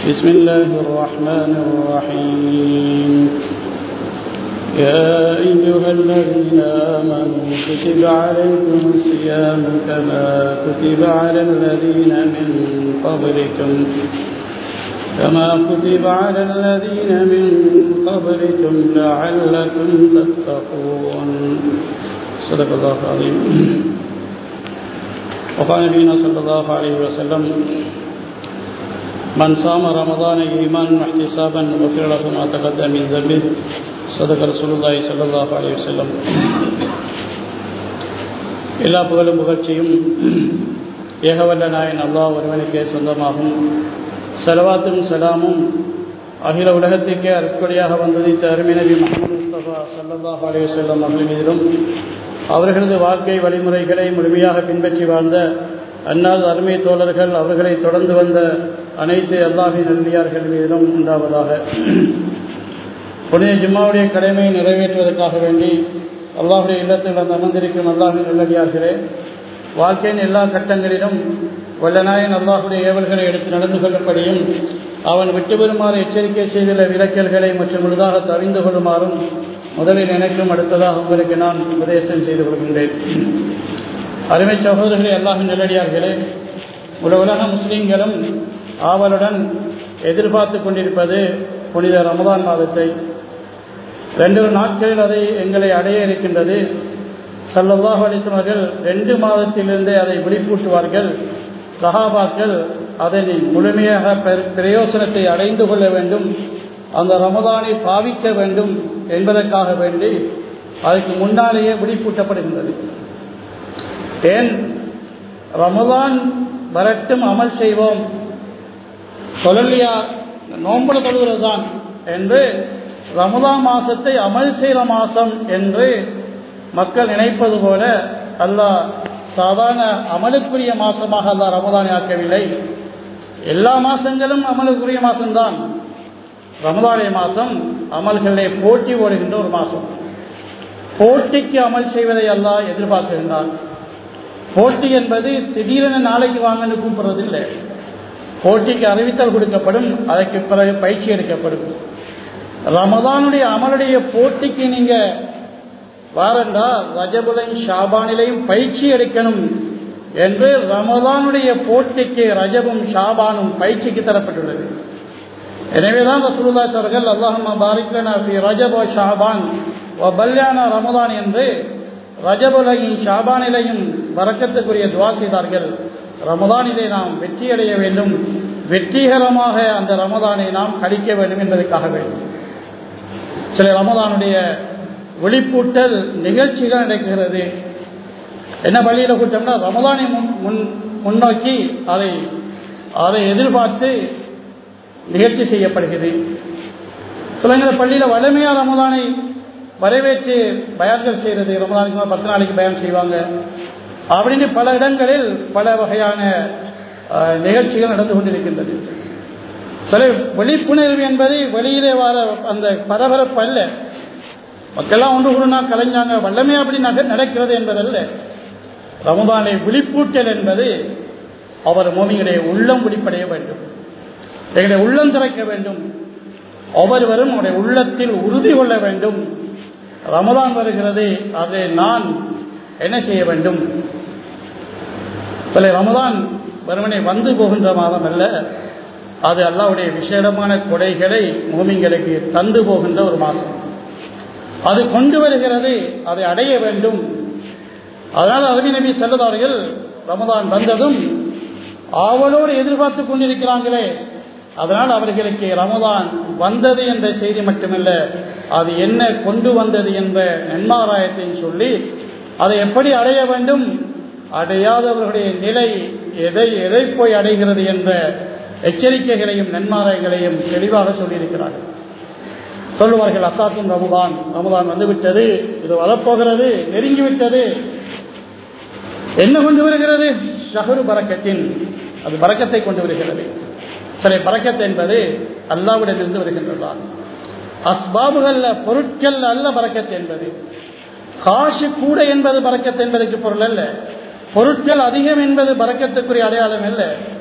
بسم الله الرحمن الرحيم يا أيها الذين آمنوا كتب عليكم الصيام كما كتب على الذين من قبلكم كما كتب على الذين من قبلكم لعلكم تتقون صدق الله العظيم وقال نبينا صلى الله عليه وسلم من صام رمضان إيمانا واحتسابا غفر له ما تقدم من ذنبه صدق رسول الله صلى الله عليه وسلم எல்லா புகழும் புகழ்ச்சியும் ஏகவல்ல நாயன் அல்லாஹ் ஒருவனுக்கே சொந்தமாகும் செலவாத்தும் சலாமும் அகில உலகத்திற்கே அற்படியாக வந்ததித்த அருமை நபி முகமது முஸ்தபா சல்லாஹ் அலே செல்லம் அவர்கள் மீதிலும் அவர்களது வாழ்க்கை வழிமுறைகளை முழுமையாக பின்பற்றி வாழ்ந்த அந்நாள் அருமை தோழர்கள் அவர்களை தொடர்ந்து வந்த அனைத்து அல்லாஹின் நல்லியார்கள் மீதும் உண்டாவதாக புனித ஜும்மாவுடைய கடமையை நிறைவேற்றுவதற்காக வேண்டி அல்லாஹுடைய இல்லத்தில் வந்து அமர்ந்திருக்கும் அல்லாஹின் நல்லடியார்களே வாழ்க்கையின் எல்லா கட்டங்களிலும் வல்லநாயன் அல்லாஹுடைய ஏவல்களை எடுத்து நடந்து கொள்ளப்படியும் அவன் விட்டு பெறுமாறு எச்சரிக்கை செய்துள்ள விலக்கல்களை மற்றும் முழுதாக தறிந்து கொள்ளுமாறும் முதலில் எனக்கும் அடுத்ததாக உங்களுக்கு நான் உபதேசம் செய்து கொள்கின்றேன் அருமை சகோதரர்களே அல்லாஹின் நல்லடியார்களே உல உலக முஸ்லீம்களும் ஆவலுடன் எதிர்பார்த்து கொண்டிருப்பது புனித ரமதான் மாதத்தை ரெண்டு நாட்களில் அதை எங்களை அடைய இருக்கின்றது சல்லல்லாஹ் அலிஸ்வர்கள் ரெண்டு மாதத்திலிருந்தே அதை விழிப்பூட்டுவார்கள் சஹாபாக்கள் அதனை முழுமையாக பிரயோசனத்தை அடைந்து கொள்ள வேண்டும் அந்த ரமதானை பாவிக்க வேண்டும் என்பதற்காக வேண்டி அதுக்கு முன்னாலேயே விழிப்பூட்டப்படுகின்றது ஏன் ரமதான் வரட்டும் அமல் செய்வோம் சொல்லலையா நோம்புல தொழுகிறது தான் என்று ரமதான் மாசத்தை அமல் செய்கிற மாசம் என்று மக்கள் நினைப்பது போல அல்லாஹ் சாதாரண அமலுக்குரிய மாசமாக அல்லாஹ் ரமதானை ஆக்கவில்லை எல்லா மாசங்களும் அமலுக்குரிய மாசம்தான் ரமதானிய மாசம் அமல்களை போட்டி ஓடுகின்ற ஒரு மாசம் போட்டிக்கு அமல் செய்வதை அல்லாஹ் எதிர்பார்க்கின்றான் போட்டி என்பது திடீரென நாளைக்கு வாங்கன்னு கூப்பிடுறது இல்லை போட்டிக்கு அறிவித்தல் கொடுக்கப்படும் அதற்கு பிறகு பயிற்சி எடுக்கப்படும் ரமதானுடைய அமலுடைய போட்டிக்கு நீங்க வாரண்டா ரஜபுலையும் ஷாபானிலையும் பயிற்சி எடுக்கணும் என்று ரமதானுடைய போட்டிக்கு ரஜபும் ஷாபானும் பயிற்சிக்கு தரப்பட்டுள்ளது எனவேதான் ரசூலுல்லா அவர்கள் அல்லாஹம்மா பாரிக்லனா ரஜப ஷாபான் பல்யானா ரமதான் என்று ரஜபுலையும் ஷாபானிலையும் வரக்கத்துக்குரிய துவா செய்தார்கள் ரமதானிலே நாம் வெற்றியடைய வேண்டும் வெற்றிகரமாக அந்த ரமதானை நாம் கழிக்க வேண்டும் என்பதற்காக வேண்டும் சில ரமதானுடைய விழிப்பூட்டல் நிகழ்ச்சிகள் நடக்கிறது என்ன பள்ளியில் கூட்டம்னா ரமதானை முன் முன் முன்னோக்கி அதை அதை எதிர்பார்த்து நிகழ்ச்சி செய்யப்படுகிறது சிலங்கிற பள்ளியில் வலிமையாக ரமதானை வரவேற்று பயான்கள் செய்கிறது ரமதானுக்கு பத்து நாளைக்கு பயன் செய்வாங்க அப்படின்னு பல இடங்களில் பல வகையான நிகழ்ச்சிகள் நடந்து கொண்டிருக்கின்றது சில விழிப்புணர்வு என்பது வெளியிலே வர அந்த பரபரப்பு அல்ல மக்கள்லாம் ஒன்று கூடனா கலைஞ்சாங்க வல்லமே அப்படி நடக்கிறது என்பதல்ல ரமதானை விழிப்பூட்டல் என்பது அவர் மோமிகளுடைய உள்ளம் விழிப்படைய வேண்டும் எங்களுடைய உள்ளம் திறக்க வேண்டும் ஒவ்வொருவரும் அவருடைய உள்ளத்தில் உறுதி கொள்ள வேண்டும் ரமதான் வருகிறது அதை நான் என்ன செய்ய வேண்டும் சில ரமதான் வருவனை வந்து போகின்ற மாதம் அல்ல அது அல்லாவுடைய விசேடமான கொடைகளை மூமிங்களுக்கு தந்து போகின்ற ஒரு மாதம் அது கொண்டு வருகிறது அதை அடைய வேண்டும் அதனால் அருமை நபி செல்லதார்கள் ரமதான் வந்ததும் ஆவலோடு எதிர்பார்த்து கொண்டிருக்கிறாங்களே அதனால் அவர்களுக்கு ரமதான் வந்தது என்ற செய்தி மட்டுமல்ல அது என்ன கொண்டு வந்தது என்ற நன்மாராயத்தையும் சொல்லி அதை எப்படி அடைய வேண்டும் அடையாதவர்களுடைய நிலை எதை எதை போய் அடைகிறது என்ற எச்சரிக்கைகளையும் நன்மாராயங்களையும் தெளிவாக சொல்லியிருக்கிறார்கள் சொல்லுவார்கள் அத்தாக்கும் ரமதான் ரமதான் வந்துவிட்டது இது வரப்போகிறது நெருங்கிவிட்டது என்ன கொண்டு வருகிறது ஷஹரு பறக்கத்தின் அது பறக்கத்தை கொண்டு வருகிறது சரி பறக்கத் என்பது அல்லாவிடமிருந்து வருகின்றதுதான் அஸ்பாபுகள் பொருட்கள் அல்ல பறக்கத் என்பது காசு கூட என்பது பறக்கத் என்பதற்கு பொருள் அல்ல பொருட்கள் அதிகம் என்பது பறக்கத்துக்குரிய அடையாளம் அல்ல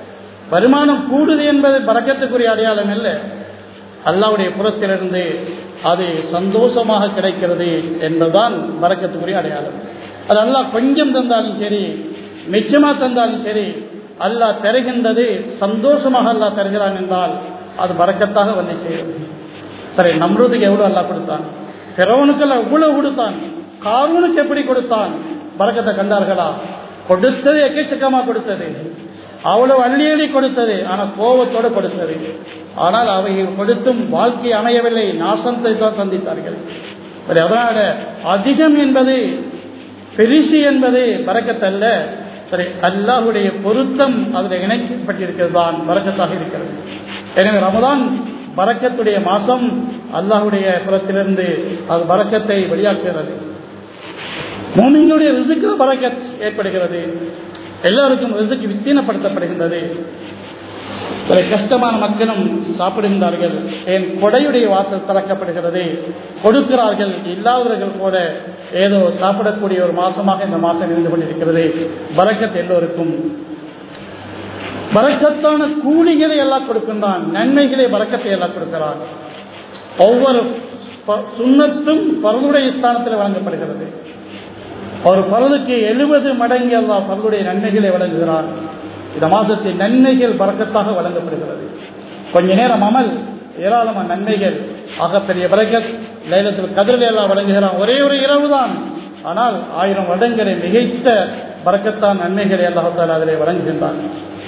வருமானம் கூடுது என்பது பறக்கத்துக்குரிய அடையாளம் அல்ல அல்லாவுடைய புறத்திலிருந்து அது சந்தோஷமாக கிடைக்கிறது என்பதுதான் பறக்கத்துக்குரிய அடையாளம் அது அல்லாஹ் கொஞ்சம் தந்தாலும் சரி மிச்சமா தந்தாலும் சரி அல்லாஹ் தருகின்றது சந்தோஷமாக அல்லாஹ் தருகிறான் என்றால் அது பறக்கத்தாக வந்து சேரும் சரி நம்ருதுக்கு எவ்வளவு அல்லாஹ் கொடுத்தான் பிறவனுக்கு எல்லாம் எவ்வளவு கொடுத்தான் காரூனுக்கு எப்படி கொடுத்தான் பறக்கத்தை கண்டார்களா கொடுத்தது எக்கச்சக்கமா கொடுத்தது அவ்வளவு அள்ளி அள்ளி கொடுத்தது ஆனால் கோபத்தோடு கொடுத்தது ஆனால் அவைகள் கொடுத்தும் வாழ்க்கை அமையவில்லை நாசத்தை தான் சந்தித்தார்கள் சரி அதனால அதிகம் என்பது பெரிசு என்பது பறக்கத்தல்ல சரி அல்லாஹுடைய பொருத்தம் அதில் இணைக்கப்பட்டிருக்கிறது தான் பறக்கத்தாக இருக்கிறது எனவே ரமதான் பறக்கத்துடைய மாசம் அல்லாஹுடைய புறத்திலிருந்து அது பறக்கத்தை வெளியாக்குகிறது மூமிங்களுடைய ரிசுக்கு பறக்கத் ஏற்படுகிறது எல்லாருக்கும் ரிசுக்கு வித்தீனப்படுத்தப்படுகின்றது சில கஷ்டமான மக்களும் சாப்பிடுகின்றார்கள் என் கொடையுடைய வாசல் திறக்கப்படுகிறது கொடுக்கிறார்கள் இல்லாதவர்கள் கூட ஏதோ சாப்பிடக்கூடிய ஒரு மாசமாக இந்த மாசம் இருந்து கொண்டிருக்கிறது பறக்கத் எல்லோருக்கும் பறக்கத்தான கூலிகளை எல்லாம் கொடுக்கின்றான் நன்மைகளை பறக்கத்தை எல்லாம் கொடுக்கிறான் ஒவ்வொரு சுண்ணத்தும் பருளுடைய ஸ்தானத்தில் வழங்கப்படுகிறது ஒரு பருளுக்கு எழுபது மடங்கு எல்லாம் பருளுடைய நன்மைகளை வழங்குகிறான் இந்த மாதத்தில் நன்மைகள் பறக்கத்தாக வழங்கப்படுகிறது கொஞ்ச நேரம் அமல் ஏராளமான நன்மைகள் ஆகப்பெரிய பறக்கத் லைலத்தில் கதிரில் எல்லாம் வழங்குகிறான் ஒரே ஒரு இரவு தான் ஆனால் ஆயிரம் வருடங்களை மிகைத்த பறக்கத்தான் நன்மைகளை அல்லாஹால அதிலே வழங்குகின்றான்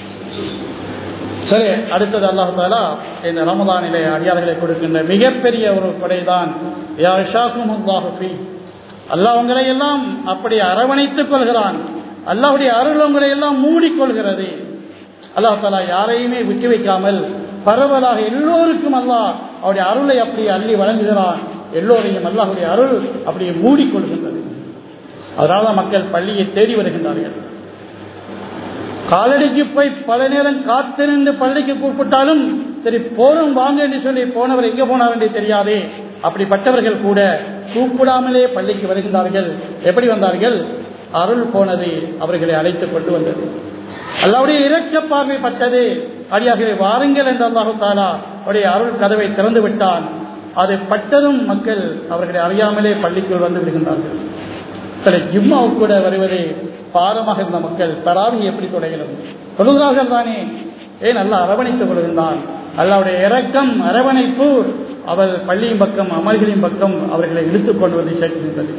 சரி அடுத்தது அல்லாஹாலா இந்த ரமதானிலே அடியார்களை கொடுக்கின்ற மிகப்பெரிய ஒரு கொடைதான் அல்லாஹ் உங்களை எல்லாம் அப்படி அரவணைத்துக் கொள்கிறான் அல்லாவுடைய அருள் உங்களை எல்லாம் மூடிக்கொள்கிறது அல்லாஹ் தாலா யாரையுமே விட்டு வைக்காமல் பரவலாக எல்லோருக்கும் அல்லாஹ் அவருடைய அருளை அப்படி அள்ளி வழங்குகிறான் எல்லோரையும் அல்லாஹுடைய அருள் அப்படியே மூடிக்கொள்கின்றது அதனால மக்கள் பள்ளியை தேடி வருகின்றார்கள் காலடிக்கு போய் பல நேரம் காத்திருந்து பள்ளிக்கு கூப்பிட்டாலும் சரி போறோம் வாங்க என்று சொல்லி போனவர் எங்க போனார் என்று தெரியாதே அப்படிப்பட்டவர்கள் கூட கூப்பிடாமலே பள்ளிக்கு வருகின்றார்கள் எப்படி வந்தார்கள் அருள் போனது அவர்களை அழைத்துக் கொண்டு வந்தது அல்லாவுடைய இறக்க பார்வைப்பட்டது அடியாகவே வாருங்கள் என்று அல்லாஹு தாலா அவருடைய அருள் கதவை திறந்து விட்டான் அது பட்டதும் மக்கள் அவர்களை அறியாமலே பள்ளிக்குள் வந்து விடுகின்றார்கள் சரி ஜிம்மாவுக்கு கூட வருவது பாரமாக இருந்த மக்கள் தராவி எப்படி தொடங்கினது தொழுகிறார்கள் தானே ஏன் நல்லா அரவணைத்துக் கொள்கின்றான் அல்லாவுடைய இறக்கம் அரவணைப்பு அவர் பள்ளியின் பக்கம் அமல்களின் பக்கம் அவர்களை இழுத்துக் கொண்டு வந்து சேர்க்கின்றது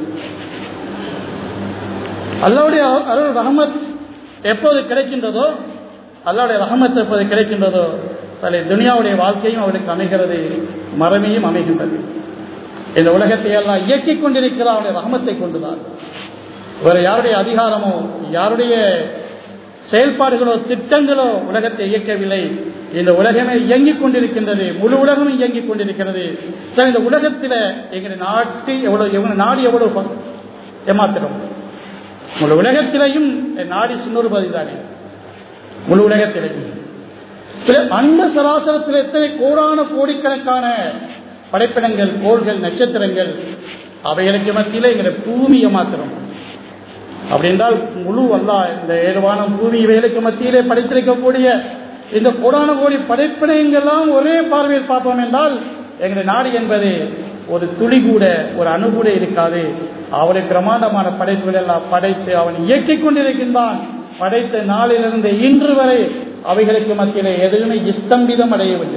அல்லாவுடைய அருள் ரஹமத் எப்போது கிடைக்கின்றதோ அல்லாவுடைய ரஹமத் எப்போது கிடைக்கின்றதோ தலை துனியாவுடைய வாழ்க்கையும் அவருக்கு அமைகிறது மரமையும் அமைகின்றது இந்த உலகத்தை எல்லாம் இயக்கிக் கொண்டிருக்கிறார் அவருடைய ரஹமத்தை கொண்டுதான் வேறு யாருடைய அதிகாரமோ யாருடைய செயல்பாடுகளோ திட்டங்களோ உலகத்தை இயக்கவில்லை இந்த உலகமே இயங்கிக் கொண்டிருக்கின்றது முழு உலகமும் இயங்கிக் கொண்டிருக்கிறது சார் இந்த உலகத்தில் எங்களுடைய நாட்டு எவ்வளவு எவ்வளவு நாடு எவ்வளவு ஏமாத்திரம் முழு உலகத்திலையும் நாடி சின்னொரு பகுதி தானே முழு உலகத்திலையும் அந்த சராசரத்தில் எத்தனை கோடான கோடிக்கணக்கான படைப்பினங்கள் கோள்கள் நட்சத்திரங்கள் அவைகளுக்கு மத்தியில் எங்களை பூமியை மாத்திரம் அப்படி என்றால் முழு அல்லா இந்த ஏழுவான பூமி இவைகளுக்கு மத்தியிலே படைத்திருக்கக்கூடிய இந்த கோடான கோடி படைப்பினங்கள்லாம் ஒரே பார்வையில் பார்ப்போம் என்றால் எங்களுடைய நாடு என்பது ஒரு துளி கூட ஒரு அணு கூட இருக்காது அவரை பிரமாண்டமான படைப்புகள் எல்லாம் படைத்து அவன் இயக்கிக் கொண்டிருக்கின்றான் படைத்த நாளிலிருந்து இன்று வரை அவைகளுக்கு மத்தியிலே எதுவுமே இஸ்தம்பிதம் அடையவில்லை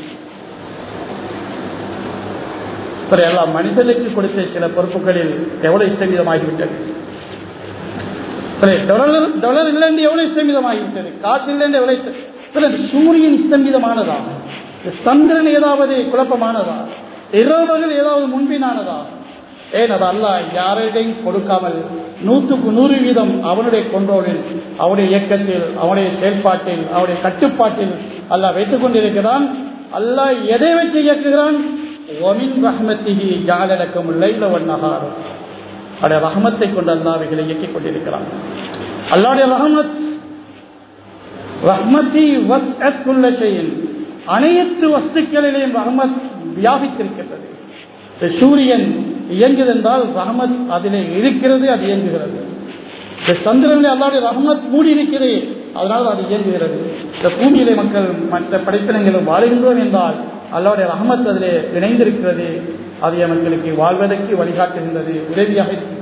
எல்லாம் மனிதனுக்கு கொடுத்த சில பொறுப்புகளில் எவ்வளவு இஸ்தம்பிதமாகிவிட்டது டொலர் இல்லைன்னு எவ்வளவு இஸ்தம்பிதமாகிவிட்டது காசு இல்லைன்னு எவ்வளவு சூரியன் இஸ்தம்பிதமானதா சந்திரன் ஏதாவது குழப்பமானதா இரவுகள் ஏதாவது முன்பினானதா ஏன் அது அல்ல யாரிடையும் கொடுக்காமல் நூற்றுக்கு நூறு வீதம் அவனுடைய கொண்டோடில் அவனுடைய இயக்கத்தில் அவனுடைய செயல்பாட்டில் அவனுடைய கட்டுப்பாட்டில் அல்ல வைத்துக் கொண்டிருக்கிறான் அல்ல எதை வச்சு இயக்குகிறான் ஒமின் ரஹ்மத்திகி ஜாலடக்கம் லைல வண்ணகார் அவருடைய ரஹமத்தை கொண்டு அல்லாவைகளை இயக்கிக் கொண்டிருக்கிறான் அல்லாவுடைய ரஹமத் ரஹ்மத்தி வஸ்அத்துள்ள செய்யும் அனைத்து வஸ்துக்களிலேயும் ரஹமத் வியாபித்திருக்கின்றது சூரியன் இயங்குது என்றால் ரஹமத் அதிலே இருக்கிறது அது இயங்குகிறது சந்திரனில் அல்லாவுடைய ரஹமத் மூடி இருக்கிறது அதனால் அது இயங்குகிறது இந்த பூமியிலே மக்கள் மற்ற படைப்பினங்களும் வாழுகின்றோம் என்றால் அல்லாவுடைய ரஹமத் அதிலே இணைந்திருக்கிறது அது மக்களுக்கு வாழ்வதற்கு வழிகாட்டுகின்றது உதவியாக இருக்கின்றது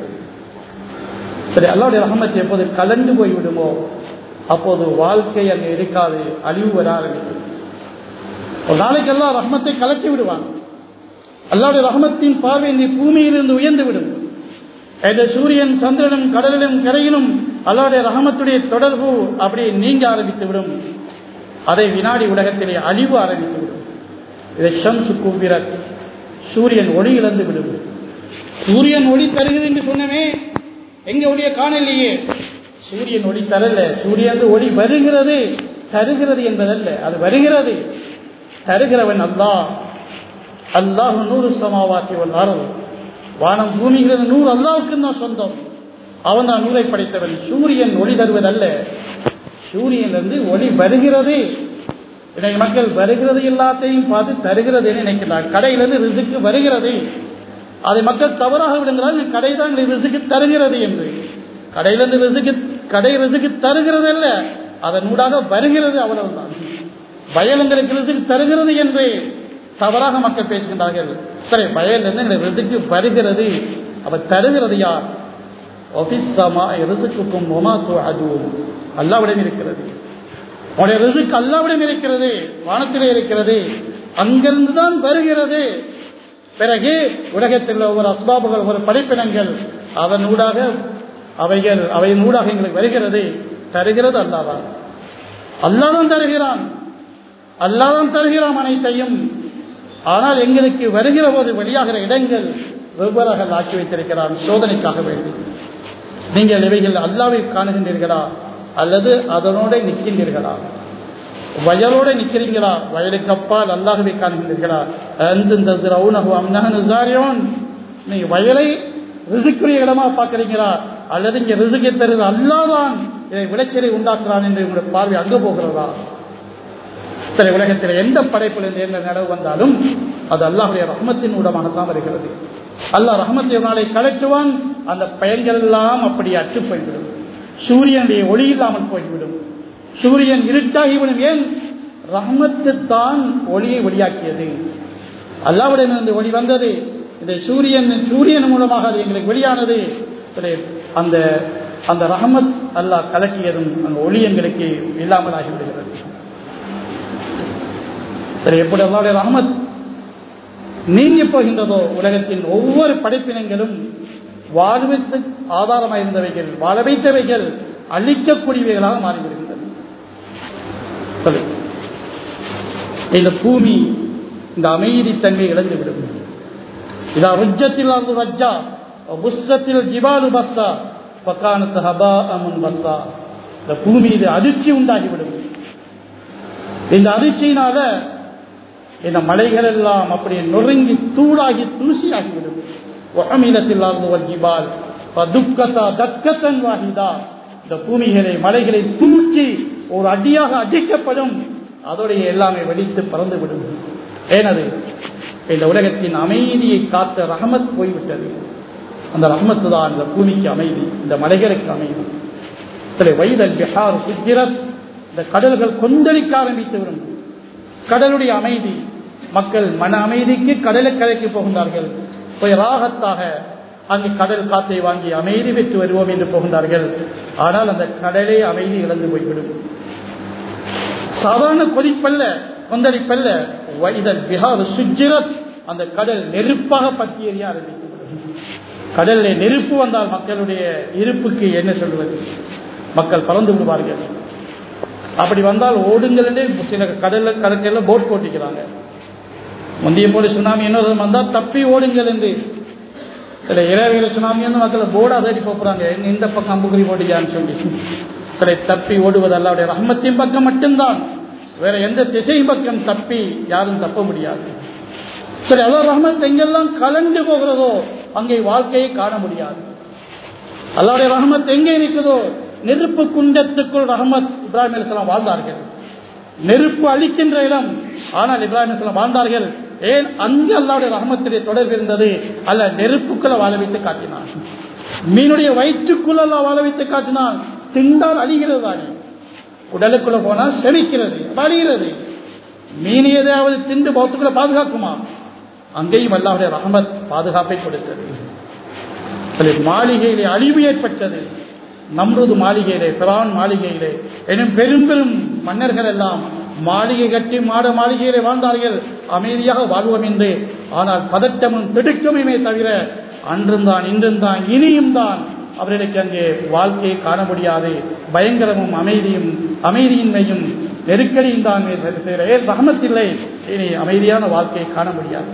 சரி அல்லாவுடைய ரஹமத் எப்போது கலந்து போய்விடுமோ அப்போது வாழ்க்கை அங்கே இருக்காது அழிவு வர ஆரம்பிக்கும் ஒரு நாளைக்கு எல்லாம் ரஹமத்தை கலக்கி விடுவான் அல்லாவுடைய ரஹமத்தின் பார்வை இந்த பூமியிலிருந்து உயர்ந்து விடும் இந்த சூரியன் சந்திரனும் கடலிலும் கரையிலும் அல்லாவுடைய ரஹமத்துடைய தொடர்பு அப்படி நீங்க ஆரம்பித்து விடும் அதை வினாடி உலகத்திலே அழிவு ஆரம்பித்து விடும் இதை ஷம்சு கூப்பிரத் சூரியன் ஒளி இழந்து விடும் சூரியன் ஒளி தருகிறது என்று சொன்னமே எங்க ஒளிய காணலையே சூரியன் ஒளி தரல சூரியன் ஒளி வருகிறது தருகிறது என்பதல்ல அது வருகிறது தருகிறவன் அல்லாஹ் அல்லாஹ் நூறு சமாவாக்கி வந்தாரோ வானம் பூமிகிறது நூறு அல்லாவுக்கு தான் சொந்தம் அவன் தான் நூலை படைத்தவன் சூரியன் ஒளி தருவதல்ல சூரியனிலிருந்து ஒளி வருகிறது இன்னைக்கு மக்கள் வருகிறது எல்லாத்தையும் பார்த்து தருகிறது நினைக்கிறார் கடையிலிருந்து ரிசுக்கு வருகிறது அதை மக்கள் தவறாக விடுங்கிறார்கள் கடை தான் ரிசுக்கு தருகிறது என்று கடையிலிருந்து ரிசுக்கு கடை ரிசுக்கு தருகிறது அல்ல அதன் ஊடாக வருகிறது அவ்வளவுதான் வயலங்களுக்கு ரிசுக்கு தருகிறது என்று தவறாக மக்கள் பேசுகின்றார்கள் சரி வயலிருந்து எங்களுக்கு ரிசுக்கு வருகிறது அவர் தருகிறது யார் ஒபிசமா ரிசுக்கும் ஒமாத்து அதுவும் அல்லாவிடம் இருக்கிறது உடைய ரிசுக்கு அல்லாவிடம் இருக்கிறது வானத்திலே இருக்கிறது அங்கிருந்து தான் வருகிறது பிறகு உலகத்தில் ஒவ்வொரு அஸ்பாபுகள் ஒவ்வொரு படைப்பினங்கள் அதன் ஊடாக அவைகள் அவையின் ஊடாக எங்களுக்கு வருகிறது தருகிறது அல்லாதான் அல்லாதான் தருகிறான் அல்லாதான் தருகிறான் அனைத்தையும் ஆனால் எங்களுக்கு வருகிற போது வெளியாகிற இடங்கள் வெவ்வேறாக ஆக்கி வைத்திருக்கிறான் சோதனைக்காக வேண்டி நீங்கள் இவைகள் அல்லாவை காணுகின்றீர்களா அல்லது அதனோட நிற்கின்றீர்களா வயலோட நிற்கிறீங்களா வயலுக்கு அப்பால் அல்லாகவே காண்கின்றீர்களா நீங்க வயலை ரிசுக்குரிய இடமா பார்க்கறீங்களா அல்லது இங்க ரிசுக்கை தருது அல்லாதான் இதை விளைச்சலை உண்டாக்குறான் என்று உங்களுடைய பார்வை அங்கு போகிறதா சரி உலகத்தில் எந்த படைப்பில் எந்த நடவு வந்தாலும் அது அல்லாஹுடைய ரஹமத்தின் ஊடமாகத்தான் வருகிறது அல்லாஹ் ரஹமத்தை நாளை கலட்டுவான் அந்த பயன்கள் எல்லாம் அப்படி அற்று போய்விடும் சூரியனுடைய ஒளி இல்லாமல் போய்விடும் சூரியன் இருட்டாகிவிடும் ஏன் ரஹமத்து தான் ஒளியை ஒளியாக்கியது அல்லாவிடமிருந்து ஒளி வந்தது இந்த சூரியன் சூரியன் மூலமாக அது எங்களுக்கு வெளியானது அந்த அந்த ரஹமத் அல்லாஹ் கலக்கியதும் அந்த ஒளி எங்களுக்கு இல்லாமல் ஆகிவிடுகிறது சரி எப்படி அல்லாவுடைய ரஹமத் நீங்கி போகின்றதோ உலகத்தின் ஒவ்வொரு படைப்பினங்களும் வாழ்விற்கு ஆதாரமாக இருந்தவைகள் வாழ வைத்தவைகள் அழிக்கக்கூடியவைகளாக மாறிவிடுகின்றன சரி இந்த பூமி இந்த அமைதி தன்மை இழந்துவிடும் இதா ருஜத்தில் அது ரஜ்ஜா புஸ்தத்தில் ஜிபாலு பஸ்தா பக்கானத்து ஹபா அமுன் பஸ்தா இந்த பூமி இது அதிர்ச்சி உண்டாகிவிடும் இந்த அதிர்ச்சியினால இந்த மலைகள் எல்லாம் அப்படியே நொறுங்கி தூளாகி தூசியாகிவிடும் ஒஹமிலத்தில் ஜிபால் துக்கத்தா தக்கத்தன் வாகிதா இந்த பூமிகளை மலைகளை தூக்கி ஒரு அடியாக அடிக்கப்படும் அதோடைய எல்லாமே வெடித்து பறந்து விடும் ஏனது இந்த உலகத்தின் அமைதியை காத்த ரஹமத் போய்விட்டது அந்த ரஹமத்து தான் இந்த பூமிக்கு அமைதி இந்த மலைகளுக்கு அமைதி சில வைதல் பிஹார் குஜிரத் இந்த கடல்கள் கொந்தளிக்க ஆரம்பித்து விடும் கடலுடைய அமைதி மக்கள் மன அமைதிக்கு கடலை கரைக்கு போகின்றார்கள் போய் ராகத்தாக அங்கு கடல் காத்தை வாங்கி அமைதி பெற்று வருவோம் என்று போகின்றார்கள் ஆனால் அந்த கடலே அமைதி இழந்து போய்விடும் சாதாரண கொதிப்பல்ல கொந்தளிப்பல்ல வைதல் பிஹார் சுஜிரத் அந்த கடல் நெருப்பாக பற்றி எறிய ஆரம்பித்து கடலில் நெருப்பு வந்தால் மக்களுடைய இருப்புக்கு என்ன சொல்வது மக்கள் பறந்து விடுவார்கள் அப்படி வந்தால் ஓடுங்கள் என்று சில கடல்ல கடற்கரையில் போட் போட்டிக்கிறாங்க முந்தைய போல சுனாமி என்ன வந்தால் தப்பி ஓடுங்கள் என்று சில இரவு சுனாமி வந்து மக்கள் போர்டு அதடி போறாங்க இந்த பக்கம் அம்புக்குறி போட்டிக்கான்னு சொல்லி சில தப்பி ஓடுவது அல்லாவுடைய ரஹமத்தின் பக்கம் மட்டும்தான் வேற எந்த திசையின் பக்கம் தப்பி யாரும் தப்ப முடியாது சரி அல்லாஹ் ரஹமத் எங்கெல்லாம் கலந்து போகிறதோ அங்கே வாழ்க்கையை காண முடியாது அல்லாவுடைய ரஹமத் எங்கே இருக்குதோ நெருப்பு குண்டத்துக்குள் ரஹமத் இப்ராஹிம் அலிஸ்லாம் வாழ்ந்தார்கள் நெருப்பு அழிக்கின்ற இடம் ஆனால் இப்ராஹிம் அலிஸ்லாம் வாழ்ந்தார்கள் ஏன் அங்கு அல்லாவுடைய ரஹமத்திலே தொடர்பு இருந்தது அல்ல நெருப்புக்குள்ள வாழ வைத்து காட்டினான் மீனுடைய வயிற்றுக்குள்ள அல்லா வாழ வைத்து காட்டினான் திண்டால் அழிகிறது தானே உடலுக்குள்ள போனா செழிக்கிறது வலிகிறது மீன் ஏதாவது திண்டு பௌத்துக்குள்ள பாதுகாக்குமா அங்கேயும் அல்லாவுடைய ரஹமத் பாதுகாப்பை கொடுத்தது சில மாளிகையிலே அழிவு ஏற்பட்டது நம்ருது மாளிகையிலே பிரான் மாளிகையிலே எனும் பெரும் பெரும் மன்னர்கள் எல்லாம் மாளிகை கட்டி மாட மாளிகையிலே வாழ்ந்தார்கள் அமைதியாக வாழ்வோம் என்று ஆனால் பதட்டமும் திடுக்கமுமே தவிர அன்றும் தான் இன்றும் தான் இனியும் தான் அவர்களுக்கு அங்கே வாழ்க்கையை காண முடியாது பயங்கரமும் அமைதியும் அமைதியின்மையும் நெருக்கடியும் தான் ரஹமத்தில்லை இனி அமைதியான வாழ்க்கையை காண முடியாது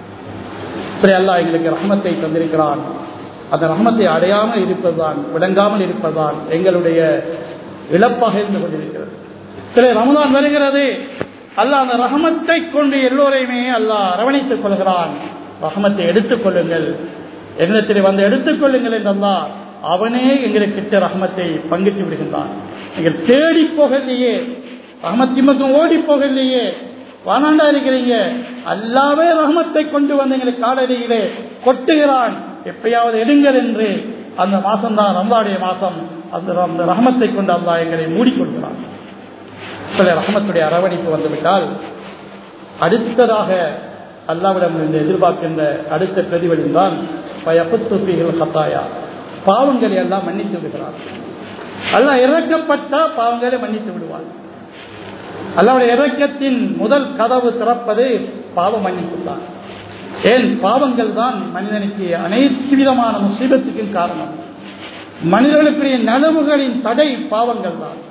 சரி அல்லா எங்களுக்கு ரஹமத்தை தந்திருக்கிறான் அந்த ரஹமத்தை அடையாமல் இருப்பதுதான் விளங்காமல் இருப்பதுதான் எங்களுடைய இழப்பாக இருந்து கொண்டிருக்கிறது சில ரமதான் வருகிறது அல்லாஹ் அந்த ரஹமத்தை கொண்டு எல்லோரையுமே அல்லாஹ் அரவணைத்துக் கொள்கிறான் ரஹமத்தை எடுத்துக் கொள்ளுங்கள் எங்களிடத்தில் வந்து எடுத்துக் கொள்ளுங்கள் என்றெல்லாம் அவனே எங்களுக்கு கிட்ட ரஹமத்தை பங்கிட்டு விடுகின்றான் நீங்கள் தேடி போகலையே ரஹமத்தி பக்கம் ஓடி போகலையே வானாண்டா இருக்கிறீங்க அல்லாவே ரஹமத்தை கொண்டு வந்து எங்களுக்கு காலடியிலே கொட்டுகிறான் எப்பயாவது எடுங்கள் என்று அந்த மாசம் தான் ரம்பாடைய மாசம் அந்த அந்த ரஹமத்தை கொண்டு அல்லா எங்களை மூடிக்கொள்கிறான் சில ரஹமத்துடைய அரவணைப்பு வந்துவிட்டால் அடுத்ததாக அல்லாவிடம் இருந்து எதிர்பார்க்கின்ற அடுத்த பிரதிபலின் தான் பயப்புத்துப்பிகள் கத்தாயா பாவங்களை எல்லாம் மன்னித்து விடுகிறார் அல்லா இறக்கப்பட்டா பாவங்களை மன்னித்து விடுவார் அல்லாவுடைய இறக்கத்தின் முதல் கதவு திறப்பது பாவ மன்னிப்பு தான் ஏன் பாவங்கள் தான் மனிதனுக்கு அனைத்து விதமான முசீபத்துக்கும் காரணம் மனிதர்களுக்குரிய நனவுகளின் தடை பாவங்கள் தான்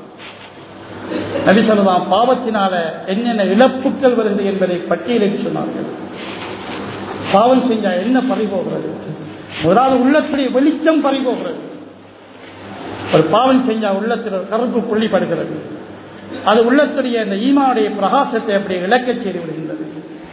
நபி சொல்லலாம் பாவத்தினால என்னென்ன இழப்புகள் வருகிறது என்பதை பட்டியலிட்டு சொன்னார்கள் பாவம் செஞ்சா என்ன பறிபோகிறது முதலாவது உள்ளத்துடைய வெளிச்சம் பறிபோகிறது ஒரு பாவம் செஞ்சா உள்ளத்தில் கருப்பு புள்ளி படுகிறது அது உள்ளத்துடைய இந்த ஈமாவுடைய பிரகாசத்தை அப்படி இழக்கச் செய்து விடுகின்றது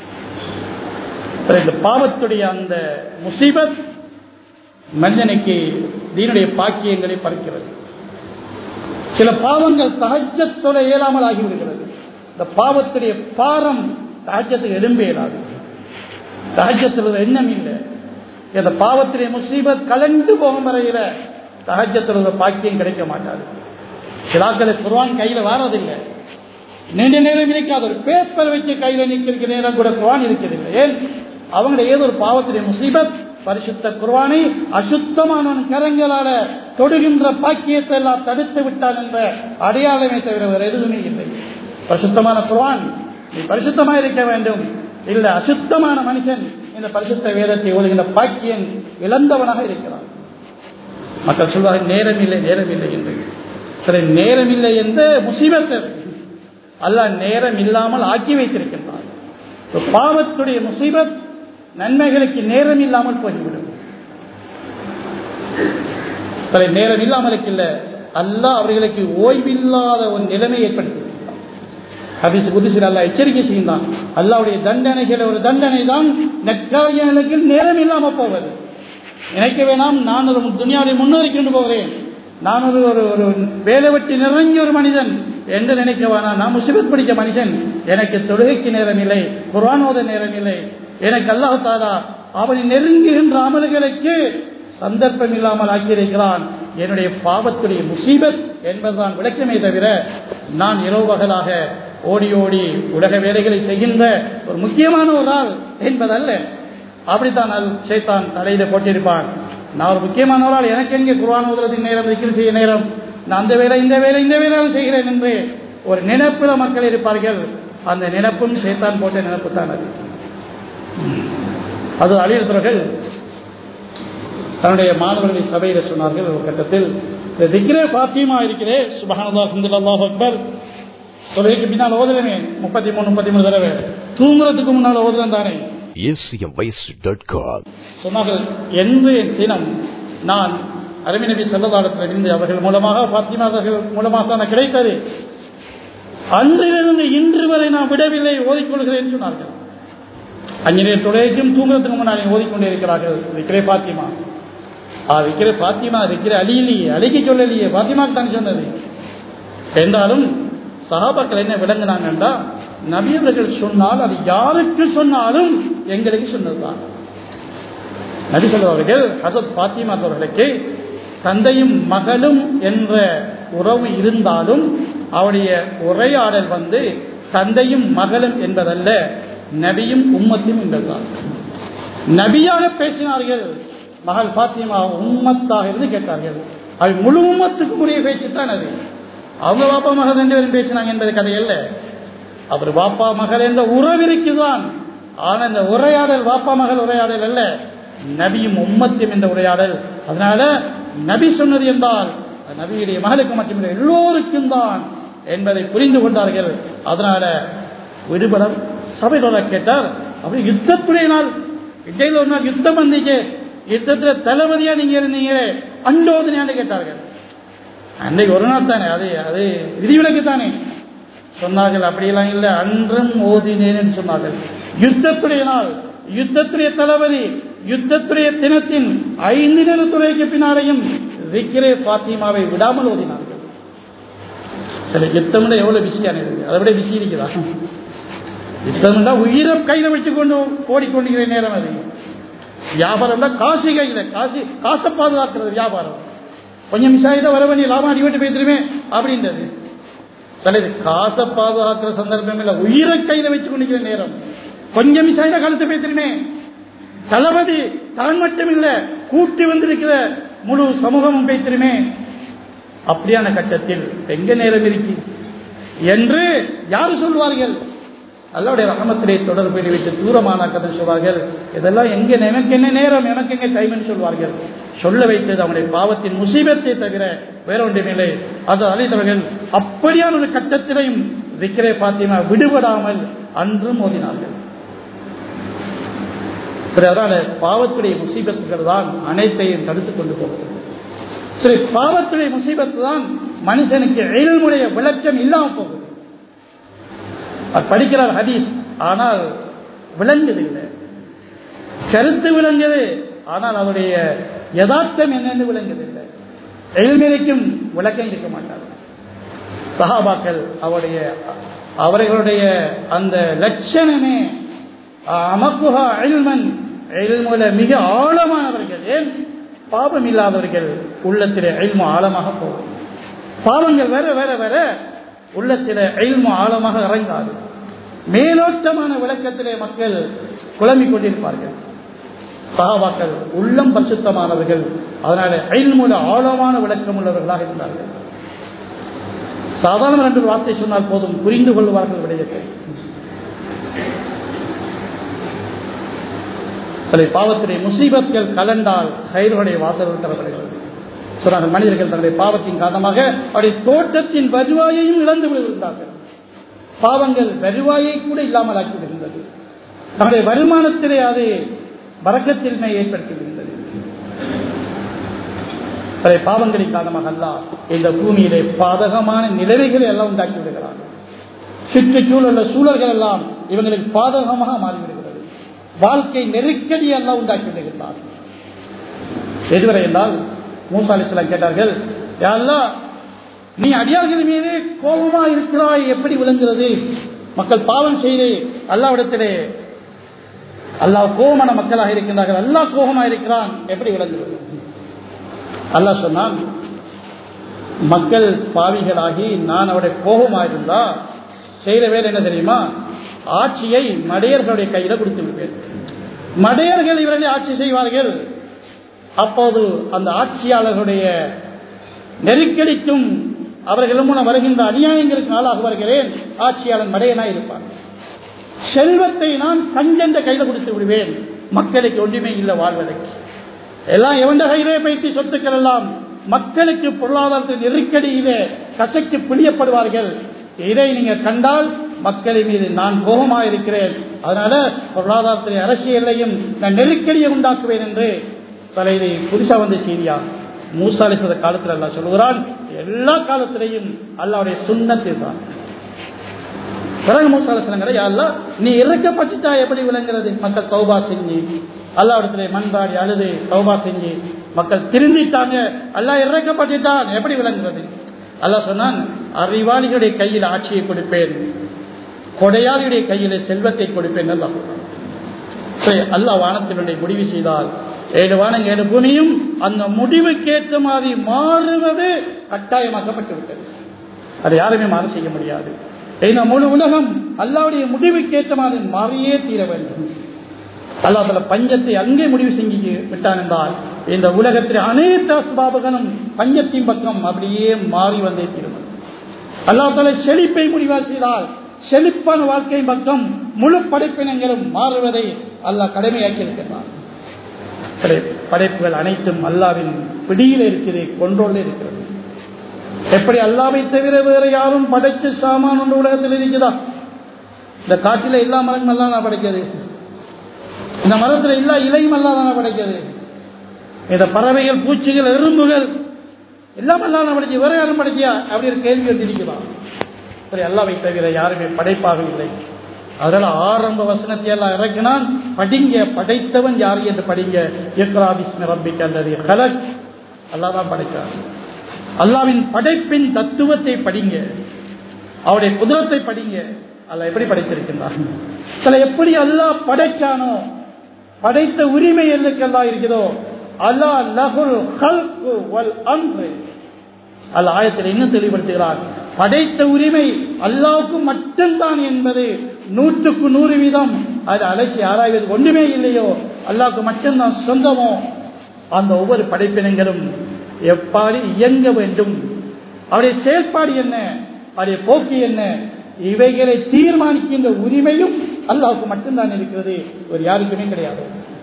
இந்த பாவத்துடைய அந்த முசீபத் மனிதனுக்கு தீனுடைய பாக்கியங்களை பறிக்கிறது சில பாவங்கள் தகஜத்தோட இயலாமல் ஆகிவிடுகிறது இந்த பாவத்துடைய பாரம் தகஜத்துக்கு எலும்பே இயலாது தகஜத்தில் எண்ணம் இல்லை இந்த பாவத்துடைய முசீபத் கலந்து போகும் வரையில தகஜத்தில் பாக்கியம் கிடைக்க மாட்டாது சிலாக்களை குர்வான் கையில வாரதில்லை நீண்ட நேரம் இருக்காது ஒரு பேப்பர் வச்சு கையில நிற்கிற நேரம் கூட குர்வான் இருக்கிறதில்லை ஏன் அவங்க ஏதோ ஒரு பாவத்துடைய முசீபத் பரிசுத்த குர்வானை அசுத்தமான கரங்களால தொடுகின்ற பாக்கியத்தை எல்லாம் தடுத்து விட்டான் என்ற அடையாளமே தவிர வேறு எதுவுமே இல்லை பரிசுத்தமான குர்வான் நீ பரிசுத்தமா இருக்க வேண்டும் இல்ல அசுத்தமான மனுஷன் இந்த பரிசுத்த வேதத்தை ஓதுகின்ற பாக்கியன் இழந்தவனாக இருக்கிறான் மக்கள் சொல்வார்கள் நேரம் இல்லை நேரம் இல்லை என்று சரி நேரம் இல்லை என்ற முசீபத்தை அல்ல நேரம் இல்லாமல் ஆக்கி வைத்திருக்கின்றான் பாவத்துடைய முசீபத் நன்மைகளுக்கு நேரம் இல்லாமல் போய்விடும் சரி நேரம் இல்லாமல் இல்ல அல்ல அவர்களுக்கு ஓய்வில்லாத ஒரு நிலைமை ஏற்படுத்தி ஹதீஸ் குதிசில் அல்லா எச்சரிக்கை செய்கின்றான் அல்லாவுடைய தண்டனைகள் ஒரு தண்டனை தான் நெற்காயங்களுக்கு நேரம் இல்லாம போவது நினைக்க வேணாம் நான் ஒரு துணியாவுடைய முன்னேறி கொண்டு போகிறேன் நான் ஒரு ஒரு ஒரு வேலை வெட்டி நிறைஞ்ச ஒரு மனிதன் என்று நினைக்க வேணாம் நான் முசிபத் படித்த மனுஷன் எனக்கு தொழுகைக்கு நேரம் இல்லை குரானோத நேரம் இல்லை எனக்கு அல்லாஹாலா அவனை நெருங்குகின்ற அமல்களுக்கு சந்தர்ப்பம் இல்லாமல் ஆக்கியிருக்கிறான் என்னுடைய பாவத்துடைய முசீபத் என்பதுதான் விளக்கமே தவிர நான் இரவு பகலாக ஓடி ஓடி உலக வேலைகளை செய்கின்ற ஒரு முக்கியமான ஒரு ஆள் என்பதல்ல அப்படித்தான் அது சேத்தான் தலையில போட்டிருப்பான் நான் ஒரு முக்கியமான ஒரு ஆள் எனக்கு எங்கே குர்வான் உதவத்தின் நேரம் விக்கிரி செய்ய நேரம் நான் அந்த வேலை இந்த வேலை இந்த வேலை செய்கிறேன் என்று ஒரு நினைப்புல மக்கள் இருப்பார்கள் அந்த நினைப்பும் சேத்தான் போட்ட நினைப்பு தான் அது அது அழியத்தவர்கள் தன்னுடைய மாணவர்களை சபையில் சொன்னார்கள் ஒரு கட்டத்தில் இந்த திக்ரே பாத்தியமா இருக்கிறே சுபஹானதா சுந்தரல்லாஹ் அக்பர் தொலைக்கு பின்னால் ஓதுறமே முப்பத்தி மூணு முப்பத்தி மூணு தடவை தூங்குறதுக்கு முன்னால் ஓதுறேன் தானே சொன்னார்கள் என்று என் தினம் நான் அருமை நபி செல்லதாளத்தில் இருந்து அவர்கள் மூலமாக பாத்திமா அவர்கள் மூலமாக தான் கிடைத்தது அன்றிலிருந்து இன்று வரை நான் விடவில்லை ஓதிக்கொள்கிறேன் சொன்னார்கள் அஞ்சனே தொலைக்கும் தூங்குறதுக்கு முன்னாடி ஓதிக்கொண்டே இருக்கிறார்கள் விக்கிரே பாத்திமா ஆ விக்கிரே பாத்திமா விக்கிர அழியிலேயே அழிக்க சொல்லலையே பாத்திமாக்கு தான் சொன்னது என்றாலும் சகாபாக்கள் என்ன விளங்கினாங்கன்றா நபியவர்கள் சொன்னால் அது யாருக்கு சொன்னாலும் எங்களுக்கு சொன்னதுதான் நபி சொல்பவர்கள் ஹசத் பாத்திமா அவர்களுக்கு தந்தையும் மகளும் என்ற உறவு இருந்தாலும் அவருடைய உரையாடல் வந்து தந்தையும் மகளும் என்பதல்ல நபியும் உம்மத்தும் என்பதுதான் நபியாக பேசினார்கள் மகள் பாத்தியமா உம்மத்தாக இருந்து கேட்டார்கள் அது முழு உம்மத்துக்கு உரிய பேச்சு தான் அது அவங்க பாப்பா மகள் ரெண்டு பேரும் பேசினாங்க என்பது கதை அல்ல அவர் பாப்பா மகள் என்ற உறவிற்குதான் ஆனா இந்த உரையாடல் பாப்பா மகள் உரையாடல் அல்ல நபியும் உம்மத்தியும் என்ற உரையாடல் அதனால நபி சொன்னது என்றால் அது நபியுடைய மகளுக்கு மட்டுமில்லை எல்லோருக்கும் தான் என்பதை புரிந்து கொண்டார்கள் அதனால விடுபடம் சபையோட கேட்டார் அப்படி யுத்தத்துடைய நாள் இடையில ஒரு நாள் யுத்தம் வந்தீங்க யுத்தத்துல தளபதியா நீங்க இருந்தீங்க அண்டோதனையாண்டு கேட்டார்கள் அன்றைக்கு ஒரு நாள் தானே அது அது விதிவிலக்கு தானே சொன்னார்கள் அப்படியெல்லாம் இல்லை அன்றும் ஓதினேன் சொன்னார்கள் யுத்தத்துடைய நாள் யுத்தத்துடைய தளபதி யுத்தத்துடைய தினத்தின் ஐந்து நேர துறைக்கு பின்னாலேயும் விக்கிரே பாத்திமாவை விடாமல் ஓதினார்கள் சில யுத்தம் எவ்வளவு பிஸியானது அதை விட பிஸி இருக்குதா யுத்தம் உயிரை கையில வச்சுக் கொண்டு ஓடிக்கொண்டிருக்கிற நேரம் அது வியாபாரம் தான் காசு கையில காசு காசை பாதுகாக்கிறது வியாபாரம் கொஞ்சம் மிஸ் ஆகிதான் வர வேண்டிய லாபம் அடிபட்டு போயிட்டுருமே அப்படின்றது தலைது காசை பாதுகாக்கிற சந்தர்ப்பம் இல்லை உயிரை கையில வச்சு கொண்டிருக்கிற நேரம் கொஞ்சம் மிஸ் ஆகிதான் கழுத்து பேசிருமே தளபதி தான் மட்டும் இல்ல கூட்டி வந்திருக்கிற முழு சமூகமும் பேசிருமே அப்படியான கட்டத்தில் எங்க நேரம் இருக்கு என்று யாரு சொல்வார்கள் அல்லாவுடைய ரகமத்திலே தொடர்பு வைத்து தூரமான கதை சொல்வார்கள் இதெல்லாம் எங்க எனக்கு என்ன நேரம் எனக்கு எங்க டைம்னு சொல்வார்கள் சொல்ல வைத்தது அவனுடைய பாவத்தின் முசீபத்தை தவிர வேற ஒன்றுமில்லை அது அழைத்தவர்கள் அப்படியான ஒரு கட்டத்திலையும் விக்கிரே பாத்திமா விடுபடாமல் அன்றும் ஓதினார்கள் அதனால பாவத்துடைய முசீபத்துகள் தான் அனைத்தையும் தடுத்துக் கொண்டு போகிறது சரி பாவத்துடைய முசீபத்து தான் மனுஷனுக்கு எழில்முறைய விளக்கம் இல்லாமல் போகுது படிக்கிறார் ஹதீஸ் ஆனால் விளங்குது இல்லை கருத்து விளங்குது ஆனால் அவருடைய யதார்த்தம் என்னென்னு விளங்குது இல்லை எழில்மைக்கும் விளக்கம் இருக்க மாட்டார் சஹாபாக்கள் அவருடைய அவர்களுடைய அந்த லட்சணமே அமக்குஹா எழில்மன் எழில்முல மிக ஆழமானவர்கள் ஏன் பாவம் இல்லாதவர்கள் உள்ளத்தில் எழில்மு ஆழமாக போகும் பாவங்கள் வேற வேற வேற உள்ளத்தில் எழில்மு ஆழமாக இறங்காது மேலோட்டமான விளக்கத்திலே மக்கள் குழம்பிக் கொண்டிருப்பார்கள் சகாபாக்கள் உள்ளம் பரிசுத்தமானவர்கள் அதனால எழில்முல ஆழமான விளக்கம் உள்ளவர்களாக இருந்தார்கள் சாதாரண ரெண்டு வார்த்தை சொன்னால் போதும் புரிந்து கொள்வார்கள் விடயத்தை பாவத்துடைய முசீபத்கள் கலந்தால் கயிறுடைய வாசல் தரப்படுகிறது சொன்னார்கள் மனிதர்கள் தன்னுடைய பாவத்தின் காரணமாக அவருடைய தோட்டத்தின் வருவாயையும் இழந்து விடுகின்றார்கள் பாவங்கள் வருவாயை கூட இல்லாமல் ஆக்கிவிடுகின்றது தன்னுடைய வருமானத்திலே அது வரக்கத்தின்மை ஏற்படுத்திவிடுகின்றது அதை பாவங்களின் காரணமாக அல்ல இந்த பூமியிலே பாதகமான நிலைமைகளை எல்லாம் உண்டாக்கி விடுகிறார்கள் சுற்றுச்சூழல் சூழல்கள் எல்லாம் இவங்களுக்கு பாதகமாக மாறிவிடுகிறது வாழ்க்கை நெருக்கடி எல்லாம் உண்டாக்கி விடுகிறார் எதுவரை என்றால் மூசா அலிஸ்லாம் கேட்டார்கள் யாரெல்லாம் நீ அடியார்கள் மீது கோபமா இருக்கிறாய் எப்படி விளங்குகிறது மக்கள் பாவம் செய்து அல்லாவிடத்திலே அல்லாஹ் கோபமான மக்களாக இருக்கின்றார்கள் அல்லாஹ் கோபமா இருக்கிறான் எப்படி விளங்குகிறது அல்லாஹ் சொன்னான் மக்கள் பாவிகளாகி நான் அவருடைய கோபமாயிருந்தா செய்த வேலை என்ன தெரியுமா ஆட்சியை மடையர்களுடைய கையில கொடுத்து விடுவேன் மடையர்கள் இவர்களை ஆட்சி செய்வார்கள் அப்போது அந்த ஆட்சியாளர்களுடைய நெருக்கடிக்கும் அவர்கள் மூலம் வருகின்ற அநியாயங்களுக்கு ஆளாகுவார்களேன் ஆட்சியாளன் மடையனாய் இருப்பான் செல்வத்தை நான் கஞ்சென்ற கையில கொடுத்து விடுவேன் மக்களுக்கு ஒன்றுமே இல்லை வாழ்வதற்கு எல்லாம் எவண்ட கையிலே பயிற்சி சொத்துக்கள் எல்லாம் மக்களுக்கு பொருளாதாரத்தின் நெருக்கடியிலே கசைக்கு பிடியப்படுவார்கள் இதை நீங்க கண்டால் மக்களின் மீது நான் கோபமாக இருக்கிறேன் அதனால பொருளாதாரத்திலே அரசியலையும் நான் நெருக்கடியை உண்டாக்குவேன் என்று தலையிலே புதுசா வந்த செய்தியா மூசாலிசத காலத்தில் அல்ல சொல்லுகிறான் எல்லா காலத்திலையும் அல்லாவுடைய சுண்ணத்தை தான் பிறகு மூசாலிசனங்கிற யாரெல்லாம் நீ இறக்கப்பட்டுட்டா எப்படி விளங்குறது மக்கள் தௌபா செஞ்சு அல்லாவிடத்திலே மண்பாடி அழுது தௌபா செஞ்சு மக்கள் திருந்திட்டாங்க அல்லா இறக்கப்பட்டுட்டான் எப்படி விளங்குறது அல்லா சொன்னான் அறிவாளிகளுடைய கையில் ஆட்சியை கொடுப்பேன் கொடையாளியுடைய கையில செல்வத்தை கொடுப்பேன் அல்லா அல்லா வானத்தினுடைய முடிவு செய்தால் ஏழு வானம் ஏழு பூமியும் அந்த முடிவுக்கேற்ற மாதிரி மாறுவது கட்டாயமாக்கப்பட்டு விட்டது அதை யாருமே மாறு செய்ய முடியாது ஏன்னா முழு உலகம் அல்லாவுடைய முடிவுக்கு ஏற்ற மாதிரி மாறியே தீர வேண்டும் அல்லா தல பஞ்சத்தை அங்கே முடிவு செஞ்சு விட்டான் என்றால் இந்த உலகத்தில் அனைத்து அஸ்பாபகனும் பஞ்சத்தின் பக்கம் அப்படியே மாறி வந்தே தீரும் அல்லா தல செழிப்பை முடிவா செய்தால் செழிப்பான வாழ்க்கை பக்கம் முழு படைப்பினங்களும் மாறுவதை அல்லாஹ் கடமையாக்கி இருக்கின்றான் படைப்புகள் அனைத்தும் அல்லாவின் பிடியில் இருக்கிறது கொண்டோடு இருக்கிறது எப்படி அல்லாவை தவிர வேற யாரும் படைச்ச சாமான் ஒன்று உலகத்தில் இருக்குதா இந்த காட்டில எல்லா மரங்களும் எல்லாம் நான் படைக்கிறது இந்த மரத்தில் எல்லா இலையும் எல்லாம் நான் படைக்கிறது இந்த பறவைகள் பூச்சிகள் எறும்புகள் எல்லாம் எல்லாம் நான் படைச்சு வேற யாரும் படைச்சியா அப்படி ஒரு கேள்வி வந்திருக்கலாம் அப்படி அல்லாவை தவிர யாருமே படைப்பாக இல்லை அதனால ஆரம்ப வசனத்தை எல்லாம் இறக்கினான் படிங்க படைத்தவன் யார் என்று படிங்க இக்ராபிஸ்மி ரப்பிக் அல்லது ஹலக் அல்லா தான் படைக்கிறான் அல்லாவின் படைப்பின் தத்துவத்தை படிங்க அவருடைய குதிரத்தை படிங்க அல்ல எப்படி படைத்திருக்கின்றான் சில எப்படி அல்லாஹ் படைச்சானோ படைத்த உரிமை எல்லுக்கெல்லாம் இருக்குதோ அல்லா லகுல் ஹல்கு வல் அன்று அல்ல ஆயத்தில் இன்னும் தெளிவுபடுத்துகிறார் படைத்த உரிமை அல்லாவுக்கு மட்டும்தான் என்பது நூற்றுக்கு நூறு வீதம் அது அலசி ஆராய்வது ஒன்றுமே இல்லையோ அல்லாவுக்கு மட்டும்தான் சொந்தமோ அந்த ஒவ்வொரு படைப்பினங்களும் எப்பாடி இயங்க வேண்டும் அவருடைய செயல்பாடு என்ன அவருடைய போக்கு என்ன இவைகளை தீர்மானிக்கின்ற உரிமையும் அல்லாவுக்கு மட்டும்தான் இருக்கிறது ஒரு யாருக்குமே கிடையாது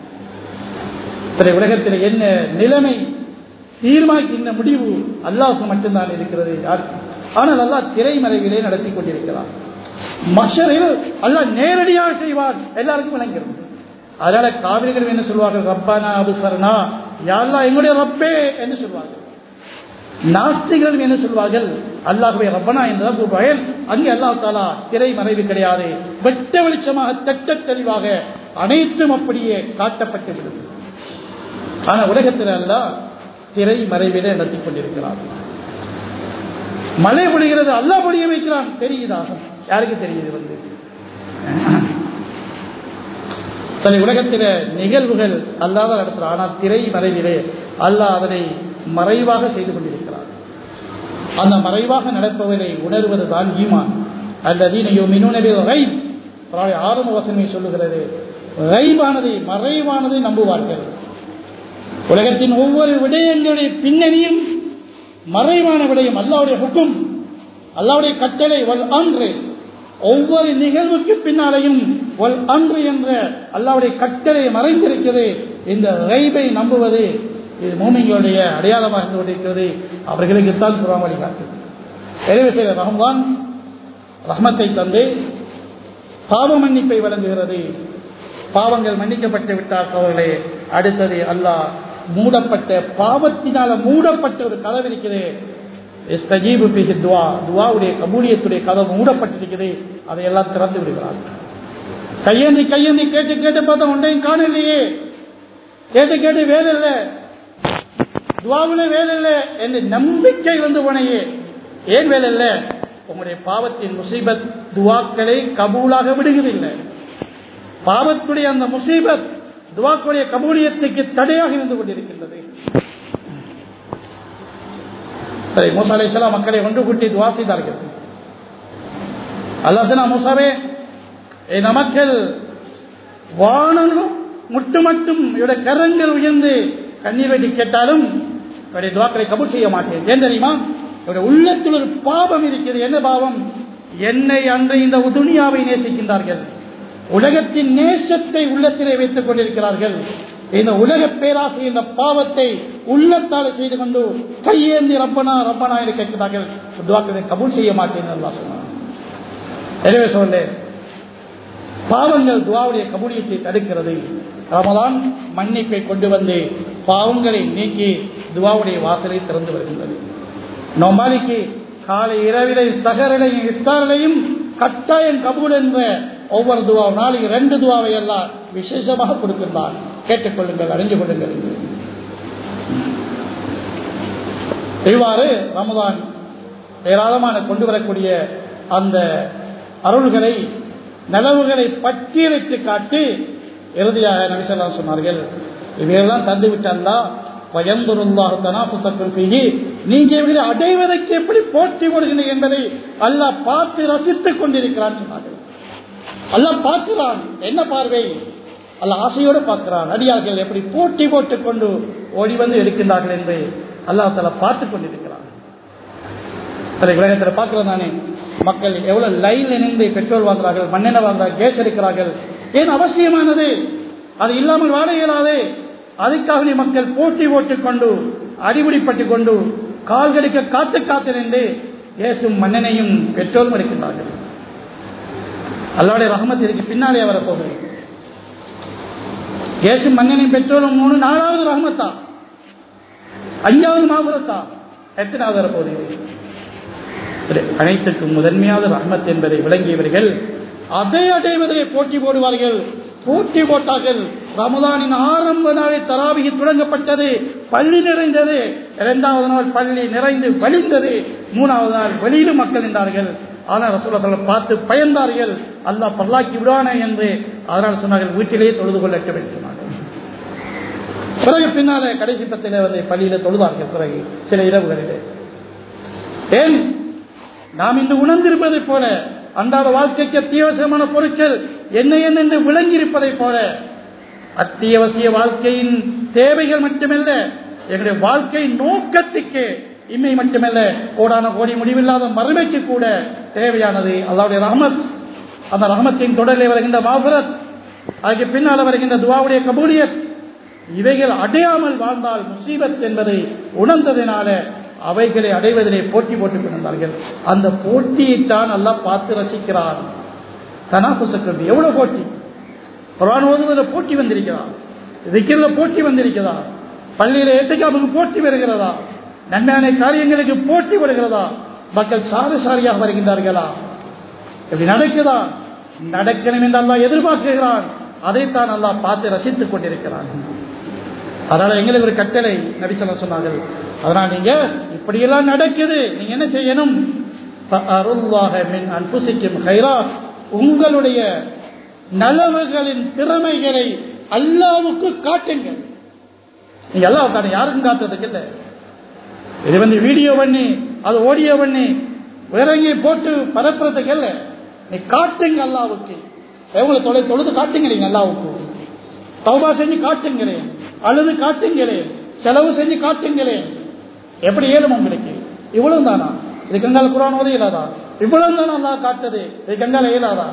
உலகத்தில் என்ன நிலைமை தீர்மானிக்கின்ற முடிவு அல்லாவுக்கு மட்டும்தான் இருக்கிறது யாருக்கு ஆனால் அல்லா திரைமறைவிலே நடத்தி கொண்டிருக்கிறார் மஷரில் அல்ல நேரடியாக செய்வார் எல்லாருக்கும் விளங்கிறது அதனால காவிரிகள் என்ன சொல்வார்கள் ரப்பானா அபுசரணா யாரெல்லாம் எங்களுடைய ரப்பே என்று சொல்வார்கள் நாஸ்திகள் என்ன சொல்வார்கள் அல்லாஹுவே ரப்பனா என்றுதான் கூறுவார்கள் அங்கே அல்லா தாலா திரை மறைவு கிடையாது வெட்ட வெளிச்சமாக தட்ட தெளிவாக அனைத்தும் அப்படியே காட்டப்பட்டு விடும் ஆனா உலகத்தில் அல்ல திரை மறைவிலே நடத்தி கொண்டிருக்கிறார் மழை பொழிகிறது அல்லா பொழிய வைக்கிறான் தெரியுதாகும் யாருக்கு தெரியுது வந்து சில உலகத்தில நிகழ்வுகள் அல்லாத நடத்துற ஆனால் திரை மறைவிலே அல்லாஹ் அதனை மறைவாக செய்து கொண்டிருக்கிறார் அந்த மறைவாக நடப்பவரை உணர்வது தான் ஈமான் அல்லதீனையோ மினுனவே ரைப் ஆரம்ப வசனமே சொல்லுகிறது ரைபானதை மறைவானதை நம்புவார்கள் உலகத்தின் ஒவ்வொரு விடயங்களுடைய பின்னணியும் மறைவான விடயம் அல்லாவுடைய ஹுக்கும் அல்லாவுடைய கட்டளை வல் அன்று ஒவ்வொரு நிகழ்வுக்கு பின்னாலையும் வல் அன்று என்ற அல்லாவுடைய கட்டளை மறைந்திருக்கிறது இந்த ரைபை நம்புவது இது மூமிங்களுடைய அடையாளமாக இருந்து கொண்டிருக்கிறது அவர்களுக்குத்தான் குரான் வழிகாட்டு எனவே செய்த ரஹ்மான் ரஹ்மத்தை தந்து பாவ மன்னிப்பை வழங்குகிறது பாவங்கள் மன்னிக்கப்பட்டு விட்டார் அவர்களே அடுத்தது அல்லாஹ் மூடப்பட்ட பாவத்தினால மூடப்பட்ட ஒரு கதவு இருக்கிறது துவா துவாவுடைய கபூலியத்துடைய கதவு மூடப்பட்டிருக்கிறது அதையெல்லாம் திறந்து விடுகிறார் கையேந்தி கையேந்தி கேட்டு கேட்டு பார்த்தா ஒன்றையும் காணலையே கேட்டு கேட்டு வேலை இல்லை துவாவில வேலை இல்லை என்று நம்பிக்கை வந்து போனையே ஏன் வேலை இல்லை உங்களுடைய பாவத்தின் முசீபத் துவாக்களை கபூலாக விடுகிறதில்லை பாவத்துடைய அந்த முசீபத் துவாக்குடைய கபூலியத்துக்கு தடையாக இருந்து கொண்டிருக்கின்றது சரி மூசா அலைசலாம் மக்களை ஒன்று கூட்டி துவா செய்தார்கள் அல்லாசனா மூசாவே இந்த மக்கள் வானனும் முட்டு மட்டும் இவருடைய கரங்கள் உயர்ந்து கண்ணீர் வெட்டி கேட்டாலும் இவருடைய துவாக்களை கபூல் செய்ய மாட்டேன் ஏன் தெரியுமா இவருடைய உள்ளத்தில் ஒரு பாவம் இருக்கிறது என்ன பாவம் என்னை அன்று இந்த துனியாவை நேசிக்கின்றார்கள் உலகத்தின் நேசத்தை உள்ளத்திலே வைத்துக் கொண்டிருக்கிறார்கள் இந்த உலக பேராசை இந்த பாவத்தை உள்ளத்தால் செய்து கொண்டு கையேந்தி ரப்பனா ரப்பனா என்று கேட்கிறார்கள் துவாக்களை கபூல் செய்ய மாட்டேன் அல்லா சொன்னார் எனவே சொல்ல பாவங்கள் துவாவுடைய கபூலியத்தை தடுக்கிறது ரமதான் மன்னிப்பை கொண்டு வந்து பாவங்களை நீக்கி துவாவுடைய வாசலை திறந்து வருகின்றது நோமாலிக்கு காலை இரவிலை சகரலையும் இஃப்தாரிலையும் கட்டாயம் கபூல் என்ற ஒவ்வொரு துவா நாளைக்கு ரெண்டு துவாவை எல்லாம் விசேஷமாக கொடுக்கின்றார் கேட்டுக்கொள்ளுங்கள் அறிஞ்சு கொள்ளுங்கள் இவ்வாறு ரமதான் ஏராளமான கொண்டு வரக்கூடிய அந்த அருள்களை நலவுகளை பட்டியலிட்டு காட்டி இறுதியாக நபிசல்லாம் சொன்னார்கள் இவையெல்லாம் தந்து விட்டால் பயந்துருல்லாஹ் தனாபுசக்கும் ஃபீஹி நீங்க இவர்களை அடைவதற்கு எப்படி போட்டி போடுகிறீர்கள் என்பதை அல்லாஹ் பார்த்து ரசித்துக் கொண்டிருக்கிறான் சொன்னார்கள் அல்லாஹ் பார்க்கிறான் என்ன பார்வை அல்ல ஆசையோடு பார்க்கிறான் அடியார்கள் எப்படி போட்டி போட்டுக் கொண்டு ஓடி வந்து எடுக்கின்றார்கள் என்று அல்லாஹ் தலா பார்த்துக் கொண்டிருக்கிறான் சில உலகத்தில் பார்க்கிறோம் தானே மக்கள் எவ்வளவு லைன்ல நின்று பெட்ரோல் வாங்குறார்கள் மண்ணெண்ணெய் வாங்குறார்கள் கேஸ் எடுக்கிறார்கள் ஏன் அவசியமானது அது இல்லாமல் வாழ இயலாது அதுக்காக மக்கள் போட்டி போட்டுக் கொண்டு அடிபிடிப்பட்டுக் கொண்டு கால்களுக்கு காத்து காத்து நின்று கேசும் மண்ணெண்ணையும் பெட்ரோலும் எடுக்கின்றார்கள் அல்லாவுடைய ரஹமத் இதுக்கு பின்னாலே வரப்போகுது கேசும் மண்ணெண்ணையும் பெட்ரோலும் மூணு நாலாவது ரஹமத்தா அஞ்சாவது மாபுரத்தா எத்தனாவது வரப்போகுது அனைத்துக்கும் முதன்மையாவது ரஹமத் என்பதை விளங்கியவர்கள் அதை அடைவதை போட்டி போடுவார்கள் போட்டி போட்டார்கள் ரமதானின் ஆரம்ப நாளை தராவிகி தொடங்கப்பட்டது பள்ளி நிறைந்தது இரண்டாவது நாள் பள்ளி நிறைந்து வலிந்தது மூணாவது நாள் வெளியிலும் மக்கள் நின்றார்கள் ஆனால் ரசூலர்கள் பார்த்து பயந்தார்கள் அல்லாஹ் பல்லாக்கி விடுவானே என்று அதனால் சொன்னார்கள் வீட்டிலேயே தொழுது கொள்ள வேண்டும் சொன்னார்கள் பிறகு பின்னாலே கடைசி பத்திலே வந்து பள்ளியில தொழுதார்கள் பிறகு சில இரவுகளிலே ஏன் நாம் இன்று உணர்ந்திருப்பதைப் போல அன்றாட வாழ்க்கைக்கு அத்தியாவசியமான பொருட்கள் என்ன என்ன என்று விளங்கியிருப்பதைப் போல அத்தியாவசிய வாழ்க்கையின் தேவைகள் மட்டுமல்ல எங்களுடைய வாழ்க்கை நோக்கத்துக்கு இம்மை மட்டுமல்ல கோடான கோடி முடிவில்லாத மறுமைக்கு கூட தேவையானது அல்லாவுடைய ரஹமத் அந்த ரஹமத்தின் தொடரில் வருகின்ற மாபரத் அதுக்கு பின்னால் வருகின்ற துவாவுடைய கபூலியத் இவைகள் அடையாமல் வாழ்ந்தால் முசீபத் என்பதை உணர்ந்ததினால அவைகளை அடைவதிலே போட்டி போட்டுக் கொண்டிருந்தார்கள் அந்த போட்டியைத்தான் எல்லாம் பார்த்து ரசிக்கிறார் தனாபுசக்கிறது எவ்வளவு போட்டி குரான் ஓதுவதில் போட்டி வந்திருக்கிறதா இருக்கிறத போட்டி வந்திருக்கிறதா பள்ளியில ஏற்றுக்காமுக்கு போட்டி வருகிறதா நன்மையான காரியங்களுக்கு போட்டி வருகிறதா மக்கள் சாரி சாரியாக வருகின்றார்களா இப்படி நடக்குதா நடக்கணும் என்று அல்லா எதிர்பார்க்கிறான் அதைத்தான் அல்லா பார்த்து ரசித்துக் கொண்டிருக்கிறான் அதனால எங்களுக்கு ஒரு கட்டளை நபிசல்ல சொன்னார்கள் அதனால் நீங்க இப்படியெல்லாம் நடக்குது நீங்க என்ன செய்யணும் அன்புசிக்கும் கைரா உங்களுடைய நலவுகளின் திறமைகளை அல்லாவுக்கு காட்டுங்கள் நீங்க எல்லாம் காட்ட யாருக்கும் காட்டுறதுக்கு இல்லை இது வந்து வீடியோ பண்ணி அது ஆடியோ பண்ணி இறங்கி போட்டு பரப்புறதுக்கு இல்லை நீ காட்டுங்க அல்லாவுக்கு எவ்வளவு தொலை தொழுது காட்டுங்க நீங்க அல்லாவுக்கு தௌபா செஞ்சு காட்டுங்களேன் அழுது காட்டுங்களேன் செலவு செஞ்சு காட்டுங்களேன் எப்படி ஏழும் உங்களுக்கு இவ்வளவு தானா இது கங்கால குரான் ஓத இயலாதா இவ்வளவு தானே அல்லா காட்டுது இது கங்கால இயலாதா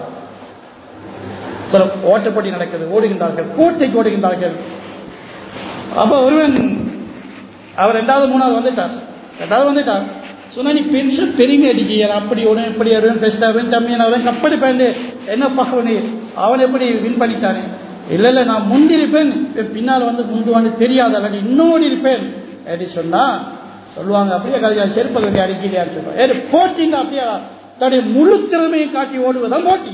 சில ஓட்டப்போட்டி நடக்குது ஓடுகின்றார்கள் போட்டிக்கு ஓடுகின்றார்கள் அப்ப ஒருவன் அவர் ரெண்டாவது மூணாவது வந்துட்டார் ரெண்டாவது வந்துட்டார் சொன்னா நீ பென்ஷன் பெருமை அடிக்கிற அப்படி ஒன்று இப்படி வருவேன் பெஸ்ட் ஆவேன் கம்மியான வருவேன் கப்படி பயந்து என்ன பார்க்கணும் அவன் எப்படி வின் பண்ணிட்டானே இல்ல இல்ல நான் முந்திருப்பேன் பின்னால் வந்து முந்துவான்னு தெரியாத அல்லது இன்னோடி இருப்பேன் அப்படி சொன்னா சொல்லுவாங்க அப்படியே கலைஞா செருப்ப கட்டி அடிக்கலையான்னு சொல்லுவாங்க ஏ போட்டிங்க அப்படியே தன்னுடைய முழு திறமையை காட்டி ஓடுவதான் போட்டி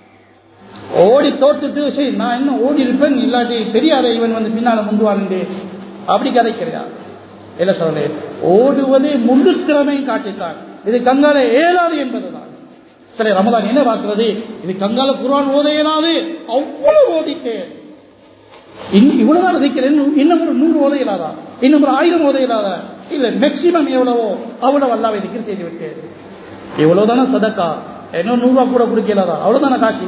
ஓடி தோத்துட்டு சரி நான் இன்னும் ஓடி இருப்பேன் இல்லாட்டி தெரியாத இவன் வந்து பின்னால முந்துவான்னு அப்படி கதைக்கிறியா இல்ல சொல்றேன் ஓடுவதே முழு திறமையும் காட்டித்தான் இது கங்கால ஏலாது என்பதுதான் சரி ரமதான் என்ன பார்க்கிறது இது கங்கால குரான் ஓத இயலாது அவ்வளவு ஓதித்தேன் இன்னும் இவ்வளவுதான் விதைக்கிறேன் இன்னும் ஒரு நூறு ஓத இயலாதா இன்னும் ஒரு ஆயிரம் ஓத இயலாதா இல்ல மேக்சிமம் எவ்வளவோ அவ்வளவு அல்லாவை திக்கர் செய்து விட்டேன் இவ்வளவுதானே சதக்கா இன்னும் நூறு ரூபா கூட கொடுக்க இயலாதா அவ்வளவுதானே காட்சி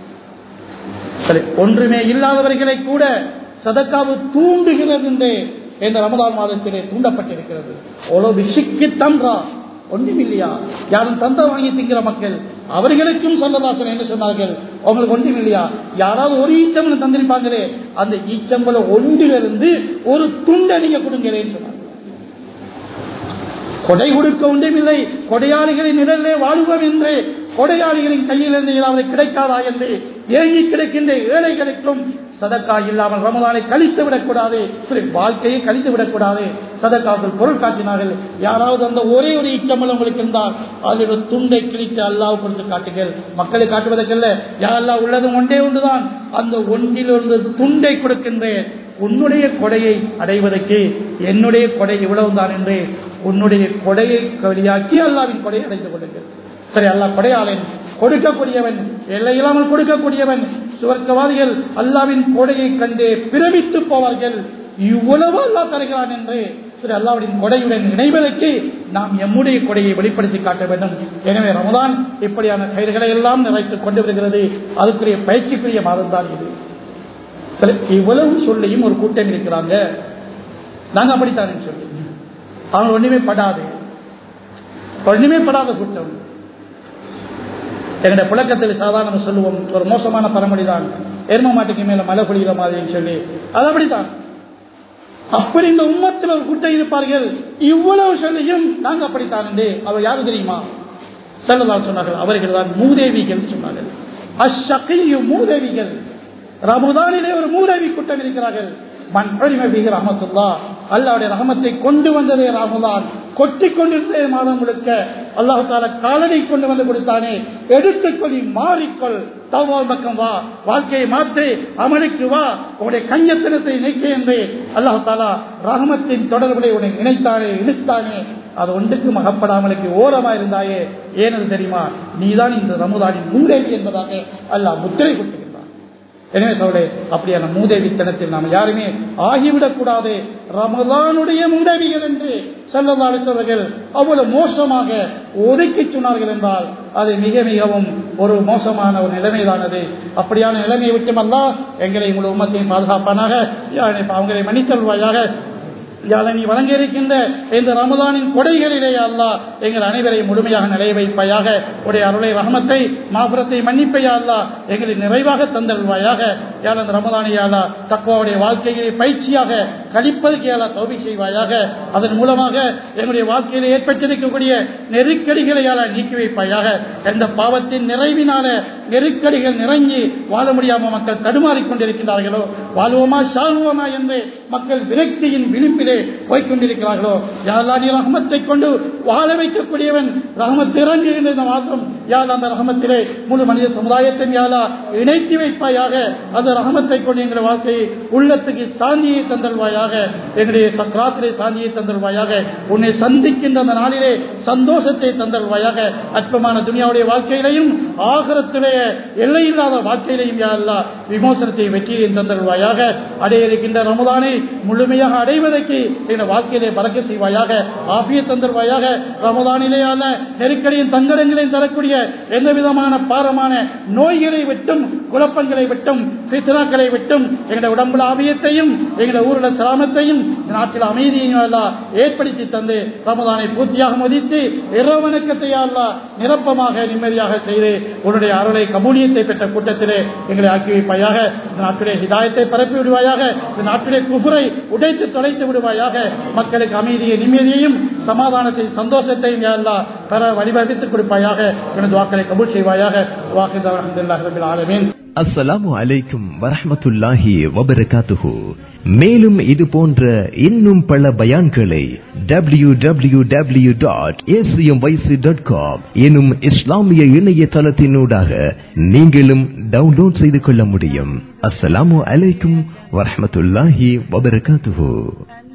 சரி ஒன்றுமே இல்லாதவர்களை கூட சதக்காவு தூண்டுகிறது என்று இந்த ரமதான் மாதத்திலே தூண்டப்பட்டிருக்கிறது அவ்வளவு விஷிக்கு தன்றா ஒன்றும் இல்லையா யாரும் தந்தா வாங்கி திங்கிற மக்கள் அவர்களுக்கும் சொல்லதாசன் என்ன சொன்னார்கள் அவங்களுக்கு ஒன்றும் இல்லையா யாராவது ஒரு ஈச்சம்பளம் தந்திருப்பாங்களே அந்த ஈச்சம்பளம் ஒன்றிலிருந்து ஒரு துண்டை நீங்க கொடுங்களேன்னு சொன்னாங்க கொடை கொடுக்க ஒன்றுமில்லை கொடையாளிகளின் நிழலே வாழ்வோம் என்று கொடையாளிகளின் கையிலிருந்து ஏதாவது கிடைக்காதா என்று ஏங்கி கிடைக்கின்ற ஏழைகளுக்கும் சதக்கா இல்லாமல் ரமதானை கழித்து விடக்கூடாது சரி வாழ்க்கையை கழித்து விடக்கூடாது சதக்காக்கள் பொருள் காட்டினார்கள் யாராவது அந்த ஒரே ஒரு இச்சம்பளம் உங்களுக்கு இருந்தால் அதில் ஒரு துண்டை கிழித்து அல்லாஹ் கொடுத்து காட்டுங்கள் மக்களை காட்டுவதற்கல்ல யாரெல்லாம் உள்ளதும் ஒன்றே ஒன்றுதான் அந்த ஒன்றிலிருந்து துண்டை கொடுக்கின்றேன் உன்னுடைய கொடையை அடைவதற்கு என்னுடைய கொடை இவ்வளவுதான் என்று உன்னுடைய கொடையை வெளியாக்கி அல்லாவின் கொடையை அடைந்து கொள்ளுங்கள் சரி அல்லா கொடையாளன் கொடுக்கக்கூடியவன் எல்லை இல்லாமல் கொடுக்கக்கூடியவன் சுவர்க்கவாதிகள் அல்லாவின் கொடையை கண்டு பிரமித்து போவார்கள் இவ்வளவு அல்லா தருகிறான் என்று திரு அல்லாவுடைய கொடையுடன் இணைவதற்கு நாம் எம்முடைய கொடையை வெளிப்படுத்தி காட்ட வேண்டும் எனவே ரமதான் இப்படியான கயிறுகளை எல்லாம் நிறைத்துக் கொண்டு வருகிறது அதுக்குரிய பயிற்சிக்குரிய மாதம் தான் இது சரி, இவ்வளவு சொல்லியும் ஒரு கூட்டம் இருக்கிறாங்க நாங்க அப்படித்தானே சொல்லி அவங்க ஒண்ணுமே படாது ஒண்ணுமே படாத கூட்டம் எங்களுடைய புழக்கத்தில் சாதாரண சொல்லுவோம் ஒரு மோசமான பழமொழி தான் எரும மாட்டுக்கு மேல மழை பொழிகிற மாதிரின்னு சொல்லி அது அப்படித்தான் அப்படி இந்த உம்மத்தில் ஒரு கூட்டம் இருப்பார்கள் இவ்வளவு சொல்லியும் நாங்க அப்படித்தான் என்று அவர் யாரு தெரியுமா செல்லதால் சொன்னார்கள் அவர்கள் தான் மூதேவிகள் சொன்னார்கள் அஷகையு மூதேவிகள் ரமதானிலே ஒரு மூதேவி கூட்டம் இருக்கிறார்கள் மண் பிக ரஹமத்துல்லா அல்லாவுடைய ரஹமத்தை கொண்டு வந்ததே ரமதான் கொட்டி கொண்டிருந்தே மாதம் முழுக்க அல்லாஹு தால காலனை கொண்டு வந்து கொடுத்தானே எடுத்துக்கொள்ளி மாறிக்கொள் தவா பக்கம் வா வாழ்க்கையை மாற்றி அமலுக்கு வா உன்னுடைய கஞ்சத்தனத்தை நீக்க என்று அல்லாஹு தாலா ரஹமத்தின் தொடர்புடைய உன்னை நினைத்தானே இழுத்தானே அது ஒன்றுக்கு மகப்படாமலுக்கு ஓரமா இருந்தாயே ஏனது தெரியுமா நீதான் இந்த ரமுதானின் மூதேவி என்பதாக அல்லாஹ் முத்திரை கொடுத்திருக்கிறார் எனவே சொல்லே அப்படியான மூதேவித்தனத்தில் நாம் யாருமே ஆகிவிடக் கூடாது ரமதானுடைய மூதேவிகள் என்று செல்லவாளித்தவர்கள் அவ்வளவு மோசமாக ஒதுக்கி சொன்னார்கள் என்றால் அது மிக மிகவும் ஒரு மோசமான ஒரு நிலைமைதானது அப்படியான நிலைமையை விட்டுமல்லா எங்களை உங்கள் உமத்தையும் பாதுகாப்பானாக அவங்களை மன்னித்தல்வாயாக யாழை நீ வழங்க இருக்கின்ற இந்த ரமதானின் கொடைகளிலே அல்லா எங்கள் அனைவரையும் முழுமையாக நிலைய வைப்பாயாக உடைய அருளை ரஹமத்தை மாபுரத்தை மன்னிப்பையா அல்லா எங்களை நிறைவாக தந்தல்வாயாக யாழ் அந்த ரமதானை யாழா தக்குவாவுடைய வாழ்க்கையை பயிற்சியாக கழிப்பதற்கு யாழா தௌபி செய்வாயாக அதன் மூலமாக எங்களுடைய வாழ்க்கையில் ஏற்பட்டிருக்கக்கூடிய நெருக்கடிகளை யாழா நீக்கி வைப்பாயாக எந்த பாவத்தின் நிறைவினால நெருக்கடிகள் நிறைஞ்சி வாழ முடியாமல் மக்கள் தடுமாறிக் கொண்டிருக்கிறார்களோ வாழ்வோமா சாழ்வோமா என்று மக்கள் விரக்தியின் விளிம்பிலே போய்கொண்டிருக்கிறார்களோ யாழ்லாடி ரஹமத்தை கொண்டு வாழ வைக்கக்கூடியவன் ரஹமத் இறங்குகின்ற இந்த மாதம் யாழ் அந்த ரஹமத்திலே முழு மனித சமுதாயத்தின் யாழா இணைத்து வைப்பாயாக அந்த ரஹமத்தை கொண்டு எங்கள் வாழ்க்கையை உள்ளத்துக்கு சாந்தியை தந்தல்வாயாக எங்களுடைய சக்ராத்திரை சாந்தியை தந்தல்வாயாக உன்னை சந்திக்கின்ற அந்த நாளிலே சந்தோஷத்தை தந்தல்வாயாக அற்பமான துனியாவுடைய வாழ்க்கையிலையும் ஆகரத்திலே எல்லையில்லாத வாழ்க்கையிலையும் யாழ்லா விமோசனத்தை வெற்றியையும் தந்தல்வாயாக அடைய இருக்கின்ற ரமதானை முழுமையாக அடைவதற்கு எங்கள் வாழ்க்கையிலே பறக்க செய்வாயாக ஆபிய தந்தல்வாயாக ரமதானிலே அல்ல நெருக்கடியின் தங்கடங்களையும் தரக்கூடிய எந்த விதமான பாரமான நோய்களை விட்டும் குழப்பங்களை விட்டும் சித்தனாக்களை விட்டும் எங்களுடைய உடம்புல ஆபியத்தையும் எங்களுடைய ஊரில் சிராமத்தையும் நாட்டில் அமைதியையும் அல்ல ஏற்படுத்தி தந்து ரமதானை பூர்த்தியாக மதித்து இரவணக்கத்தை அல்ல நிரப்பமாக நிம்மதியாக செய்து உன்னுடைய அருளை கபூலியத்தை பெற்ற கூட்டத்திலே எங்களை ஆக்கி வைப்பாயாக இந்த நாட்டிலே ஹிதாயத்தை பரப்பி விடுவாயாக இந்த நாட்டிலே குபுரை உடைத்து தொலைத்து விடுவாயாக மக்களுக்கு அமைதியை நிம்மதியையும் சமாதானத்தை சந்தோஷத்தையும் அல்லா பெற வழிவகுத்துக் கொடுப்பாயாக எனது வாக்களை கபூல் செய்வாயாக வாக்கு அலமதுல்லாஹில் ஆலமீன் அஸ்ஸலாமு அலைக்கும் வரஹ்மத்துல்லாஹி வபரகாத்துஹு மேலும் இது போன்ற இன்னும் பல பயான்களை W W W dot dot com எனும் இஸ்லாமிய இணையதளத்தினூடாக நீங்களும் டவுன்லோட் செய்து கொள்ள முடியும் அஸ்ஸலாமு அலைக்கும் வரஹ்மத்துல்லாஹி வபரகாத்துஹு